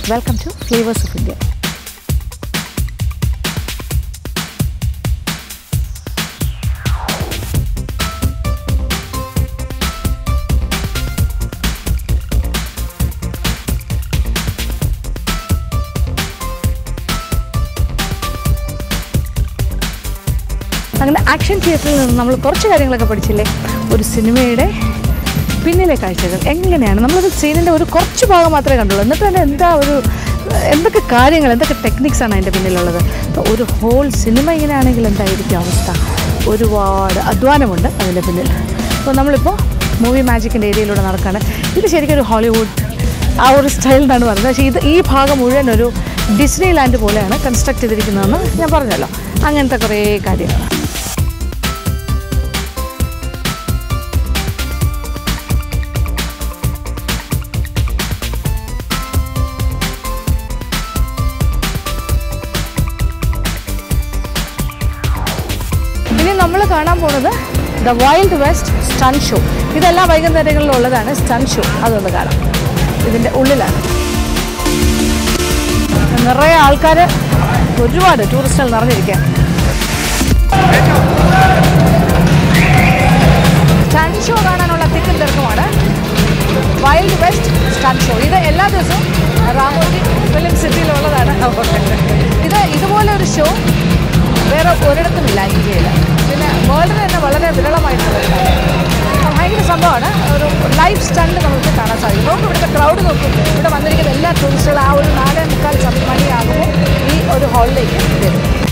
Welcome to flavours of India അങ്ങനെ action തിയേറ്ററിൽ നിന്ന് നമ്മൾ കുറച്ച് കാര്യങ്ങളൊക്കെ പഠിച്ചില്ലേ ഒരു സിനിമയുടെ പിന്നിലെ കാഴ്ചകൾ എങ്ങനെയാണ് നമ്മളൊരു സീനിൻ്റെ ഒരു കുറച്ച് ഭാഗം മാത്രമേ കണ്ടുള്ളൂ എന്നിട്ട് തന്നെ എന്താ ഒരു എന്തൊക്കെ കാര്യങ്ങൾ എന്തൊക്കെ ടെക്നിക്സാണ് അതിൻ്റെ പിന്നിലുള്ളത് അപ്പോൾ ഒരു ഹോൾ സിനിമ ഇങ്ങനെയാണെങ്കിൽ എന്തായിരിക്കും അവസ്ഥ ഒരുപാട് അധ്വാനമുണ്ട് അതിൻ്റെ പിന്നിൽ അപ്പോൾ നമ്മളിപ്പോൾ മൂവി മാജിക്കിൻ്റെ ഏരിയയിലൂടെ നടക്കുകയാണ് ഇത് ശരിക്കും ഒരു ഹോളിവുഡ് ആ ഒരു സ്റ്റൈലിനാണ് പറയുന്നത് പക്ഷേ ഇത് ഈ ഭാഗം മുഴുവൻ ഒരു ഡിസ്നി ലാൻഡ് പോലെയാണ് കൺസ്ട്രക്ട് ചെയ്തിരിക്കുന്നതെന്ന് ഞാൻ പറഞ്ഞല്ലോ അങ്ങനത്തെ കുറേ കാര്യങ്ങൾ ഇനി നമ്മൾ കാണാൻ പോകുന്നത് the wild west stunt show ഇതെല്ലാം വൈകുന്നേരങ്ങളിലും ഉള്ളതാണ് സ്റ്റൺ ഷോ അതൊന്ന് കാണാം ഇതിൻ്റെ ഉള്ളിലാണ് നിറയെ ആൾക്കാർ ഒരുപാട് ടൂറിസ്റ്റുകൾ നിറഞ്ഞിരിക്കുക സ്റ്റൺ ഷോ കാണാനുള്ള തിക്കും തിരക്കുമാണ് വൈൽഡ് വെസ്റ്റ് സ്റ്റൺ ഷോ ഇത് എല്ലാ ദിവസവും റാമോജി ഫിലിം സിറ്റിയിലുള്ളതാണ് ഇത് ഇതുപോലെ ഒരു ഷോ വേറെ ഒരിടത്തുമില്ല ഇന്ത്യയിൽ പിന്നെ വേൾഡിൽ തന്നെ വളരെ വിരളമായിട്ടുള്ള ഒരു കാര്യമാണ്. ഭയങ്കര സംഭവമാണ് ഒരു ലൈഫ് സ്റ്റണ്ട് നമുക്ക് കാണാൻ സാധിക്കും നോക്കും ഇവിടുത്തെ ക്രൗഡ് നോക്കും ഇവിടെ വന്നിരിക്കുന്ന എല്ലാ ടൂറിസ്റ്റുകളും ആ ഒരു നാലേ മുക്കാൽ സമയം മണിയാകുമ്പോൾ ഈ ഒരു ഹാളിലേക്ക് വരും